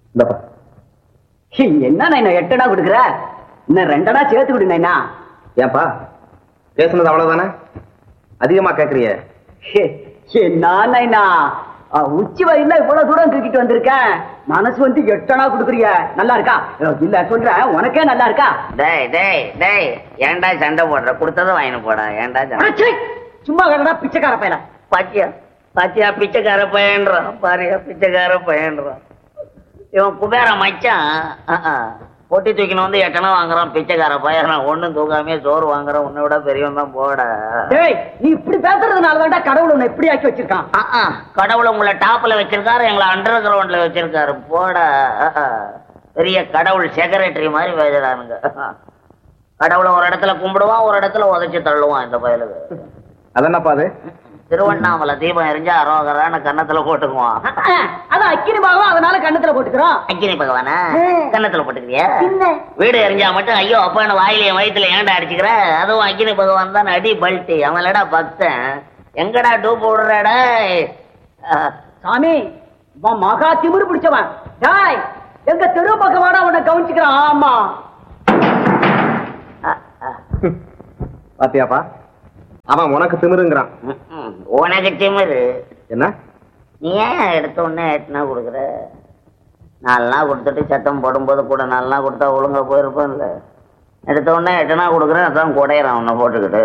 இந்தப்பா என்ன நைனா எட்டனா கொடுக்குற இன்னும் ரெண்டனா சேர்த்து விடு நைனா ஏன்பா பேசுனது அவ்வளவுதானே அதிகமா கேக்குறிய ஹே, என்ன நைனா ஆ, உச்சி வயல்ல இவ்வளவு தூரம் தூக்கிட்டு வந்திருக்கேன் மனசு வந்து எட்டனா கொடுக்குறிய நல்லா இருக்கா இல்ல சொல்றேன் உனக்கே நல்லா இருக்கா டேய் டேய் டேய் ஏன்டா சண்டை போடுற கொடுத்ததை வாங்கிட்டு போடா ஏன்டா சண்டை அடச்சே, சும்மா கடனா பிச்சைக்கார பையல பாத்தியா பாத்தியா பிச்சைக்கார பையன்றான் பாரியா பிச்சைக்கார பையன்றான் இவன் குபேர மச்சான் அஹ், அஹ். பொட்டி தூக்கின்னு வந்து எட்டனா வாங்குறான் பிச்சைக்கார பையன் நான் ஒண்ணும் தூக்காமே சோறு வாங்குறான் உன்னை விட பெரியவன் தான் போட டேய் நீ இப்படி பேசுறதுனால தான்டா கடவுள் உன்னை இப்படி ஆக்கி வச்சிருக்கான் அஹ், அஹ். கடவுள் உங்களை டாப்ல வச்சிருக்காரு எங்களை அண்டர் கிரவுண்ட்ல வச்சிருக்காரு போட அஹ், அஹ். பெரிய கடவுள் செக்ரட்டரி மாதிரி பேசுறானுங்க கடவுளை ஒரு இடத்துல கும்பிடுவான் ஒரு இடத்துல உதைச்சு தள்ளுவான் இந்த பயலுக்கு அதென்னப்பா அது திருவண்ணாமலை தீபம் எரிஞ்சா அரோகரான கன்னத்துல போட்டுக்குவான் அதான் அக்கினி பாகம் அதனால கண்ணத்துல போட்டுக்கிறோம் அக்கினி பகவானா ம். கன்னத்துல போட்டுக்கிறியா பின்ன? வீடு எரிஞ்சா மட்டும் ஐயோ அப்பான்னு வாயில என் வயித்துல ஏன்டா அடிச்சுக்கிற அதுவும் அக்கினி பகவான் தான் அடி பல்ட்டி அவன்லடா பக்தன் எங்கடா டூப் விடுறடா சாமி இவன் மகா திமிரு பிடிச்சவன் டாய் எங்க தெரு பக்கமாடா உன்னை கவனிச்சுக்கிறான் ஆமா பாத்தியாப்பா அவன் உனக்கு திமிருங்கிறான் உனக்கு திமிரு என்ன நீ ஏன் எடுத்த உடனே எட்டுனா கொடுக்குற நாலு நாள் கொடுத்துட்டு சத்தம் போடும்போது கூட நாலு நாள் கொடுத்தா ஒழுங்கா போயிருப்பேன்ல எடுத்த உடனே எட்டுனா கொடுக்குறேன் அதான் குடையிறான் உன்னை போட்டுக்கிட்டு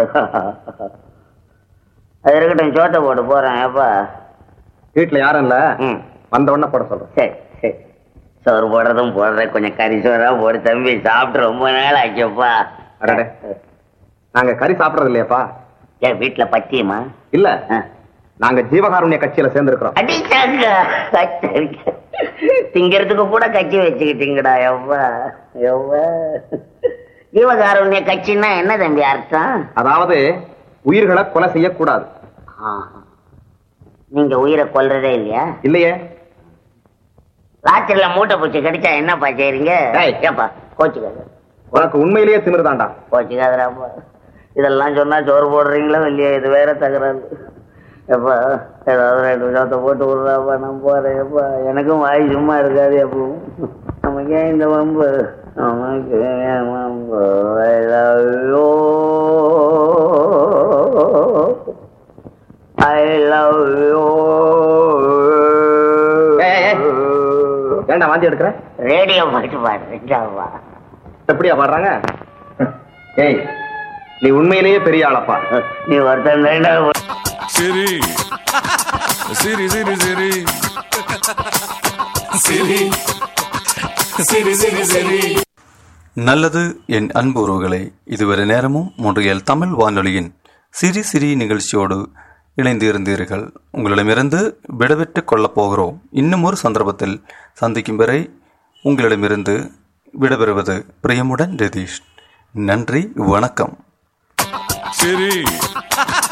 அது இருக்கட்டும் சோத்தை போட்டு போறேன் ஏப்பா வீட்டுல யாரும் இல்ல ம் வந்த உடனே போட சொல்றேன் சரி சரி சோறு போடுறதும் போடுறேன் கொஞ்சம் கறி சோறா போடு தம்பி சாப்பிட்டு ரொம்ப நாள் ஆச்சுப்பா அடடே. நாங்க கறி சாப்பிடறது இல்லையாப்பா ஏன் வீட்டுல பச்சியமா இல்ல நாங்க ஜீவகாருண்ய கட்சியில சேர்ந்திருக்கிறோம் அடிச்சாங்க கச்சரிக்க திங்கிறதுக்கு கூட கட்சி வச்சுக்கிட்டீங்கடா எவ்வா எவ்வா ஜீவகாருண்ய கட்சின்னா என்ன தம்பி அர்த்தம் அதாவது உயிர்களை கொலை செய்யக்கூடாது ஆஹா. நீங்க உயிரை கொல்றதே இல்லையா இல்லையே ராத்திரில மூட்டை பூச்சி கடிச்சா என்னப்பா செய்றீங்க டேய். ஏப்பா கோச்சுக்காத உனக்கு உண்மையிலேயே திமிருதான்டா கோச்சுக்காதராப்பா இதெல்லாம் சொன்னா சோறு போடுறீங்களோ இல்லையா இது வேற தகராறு எப்பா ஏதாவது ரெண்டு விஷயத்த போட்டு விடுறாப்பா நான் போறேன் எப்பா எனக்கும் வாய் சும்மா இருக்காது எப்பவும் நமக்கு ஏன் இந்த வம்பு நமக்கு ஏன் வம்பு I love you. I love you. ஏய், ஏய். ஏன்டா வாந்தி எடுக்கிற ரேடியோ பாட்டு பாடுறேன்டாப்பா எப்படியா பாடுறாங்க ஏய் நீ உண்மையிலேயே பெரிய ஆளப்பா நீ ஒருத்தன் தான்டா Siri. Siri, Siri, Siri. Siri. Siri, Siri, Siri. நல்லது என் அன்பு உறவுகளே இதுவரை நேரமும் மொன்றியல் தமிழ் வானொலியின் சிறி சிறி நிகழ்ச்சியோடு இணைந்து இருந்தீர்கள் உங்களிடமிருந்து விடைபெற்றுக் கொள்ளப் போகிறோம் இன்னும் ஒரு சந்தர்ப்பத்தில் சந்திக்கும் வரை உங்களிடமிருந்து விடைபெறுவது பிரியமுடன் ரதீஷ் நன்றி வணக்கம் Siri.